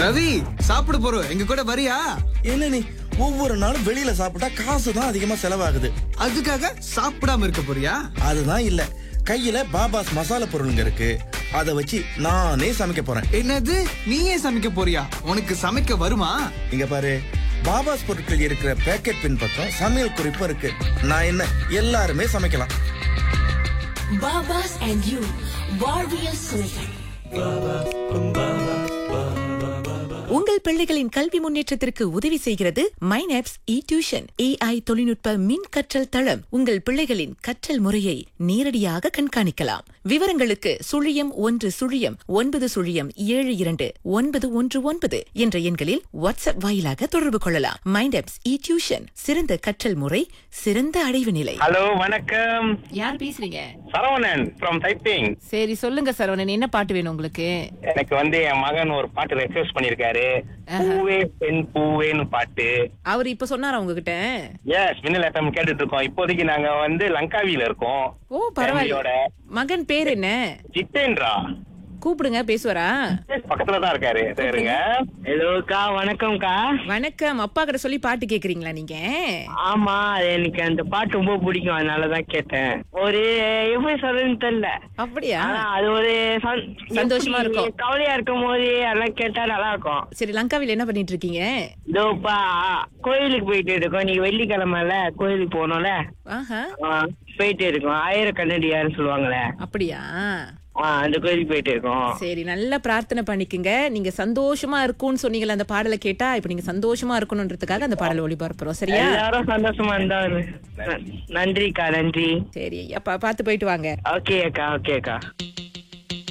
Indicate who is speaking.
Speaker 1: ரவி சாப்பிட போறோம் எங்க கூட வரியா
Speaker 2: என்ன நீ ஒவ்வொரு நாளும் வெளியில சாப்பிட்டா காசு தான் அதிகமா செலவாகுது
Speaker 1: அதுக்காக சாப்பிடாம இருக்க போறியா
Speaker 2: அதுதான் இல்ல கையில பாபாஸ் மசாலா பொருளுங்க இருக்கு அத வச்சு நானே சமைக்க போறேன்
Speaker 1: என்னது நீயே சமைக்க போறியா உனக்கு சமைக்க வருமா
Speaker 2: இங்க பாரு பாபாஸ் பொருட்கள் இருக்கிற பேக்கெட் பின் பக்கம் சமையல் குறிப்பு இருக்கு நான் என்ன எல்லாருமே சமைக்கலாம்
Speaker 3: Babas and you, Warrior Sugar.
Speaker 4: உங்கள் பிள்ளைகளின் கல்வி முன்னேற்றத்திற்கு உதவி செய்கிறது மைனாப்ஸ் இ டியூஷன் ஏஐ தொழில்நுட்ப மின் கற்றல் தளம் உங்கள் பிள்ளைகளின் கற்றல் முறையை நேரடியாக கண்காணிக்கலாம் விவரங்களுக்கு சுழியம் ஒன்று சுழியம் ஒன்பது சுழியம் ஏழு இரண்டு ஒன்பது ஒன்று ஒன்பது என்ற எண்களில் வாட்ஸ்அப் வாயிலாக தொடர்பு கொள்ளலாம் மைண்டாப்ஸ் இ டியூஷன் சிறந்த கற்றல் முறை சிறந்த அடைவு நிலை
Speaker 5: ஹலோ வணக்கம்
Speaker 4: யார் பேசுறீங்க
Speaker 5: சரவணன் ஃப்ரம் டைப்பிங்
Speaker 4: சரி சொல்லுங்க சரவணன் என்ன பாட்டு வேணும் உங்களுக்கு
Speaker 5: எனக்கு வந்து என் மகன் ஒரு பாட்டு ரெக்வஸ்ட் பண்ணிருக்காரு பூவே பெண் பூவேன்னு பாட்டு
Speaker 4: அவர் இப்ப சொன்னாரா உங்ககிட்ட
Speaker 5: எஸ் மின்னல் எஃப்எம் கேட்டுட்டு இருக்கோம் இப்போதைக்கு நாங்க வந்து லங்காவில இருக்கோம்
Speaker 4: ஓ
Speaker 5: ஃபேமிலியோட.
Speaker 4: மகன் பேர் என்ன
Speaker 5: ஜித்தேந்திரா
Speaker 4: கூப்பிடுங்க பேசுவாரா
Speaker 5: Yes, பக்கத்துல தான் இருக்காரு சரிங்க
Speaker 6: ஹலோக்கா வணக்கம்க்கா
Speaker 4: வணக்கம் அப்பா கிட்ட சொல்லி பாட்டு கேக்குறீங்களா நீங்க
Speaker 6: ஆமா அது எனக்கு அந்த பாட்டு ரொம்ப பிடிக்கும் அதனாலதான் கேட்டேன் ஒரு எப்படி சொல்றதுன்னு தெரியல
Speaker 4: அப்படியா
Speaker 6: ஆனா அது ஒரு சந்-
Speaker 4: சந்தோஷமா
Speaker 6: எப்படி
Speaker 4: இருக்கும்.
Speaker 6: கவலையா இருக்கும் போது அதெல்லாம் கேட்டா நல்லா இருக்கும்
Speaker 4: சரி லங்காவில் என்ன பண்ணிட்டு இருக்கீங்க
Speaker 6: இதோப்பா கோயிலுக்கு போயிட்டு இருக்கோம் நீங்க வெள்ளிக்கிழமைல கோயிலுக்கு போனோம்ல
Speaker 4: ஆஹா
Speaker 6: ஆ, போயிட்டு இருக்கோம் ஆயிரம் கண்ணடியாருன்னு சொல்லுவாங்களே
Speaker 4: அப்படியா
Speaker 6: ஆ, அந்த கோயிலுக்கு போயிட்டு இருக்கோம்
Speaker 4: சரி நல்லா பிரார்த்தனை பண்ணிக்கங்க நீங்க சந்தோஷமா இருக்கும்னு சொன்னீங்கல்ல அந்த பாடலை கேட்டா இப்ப நீங்க சந்தோஷமா இருக்கணும்ன்றதுக்காக அந்த பாடலை ஒளிபரப்புறோம் சரியா
Speaker 6: எல்லாரும் சந்தோஷமா இருந்தா ஒரு- ந- நன்றிக்கா நன்றி
Speaker 4: சரி அப்பா பார்த்து போயிட்டு வாங்க
Speaker 6: ஓகே அக்கா ஓகே அக்கா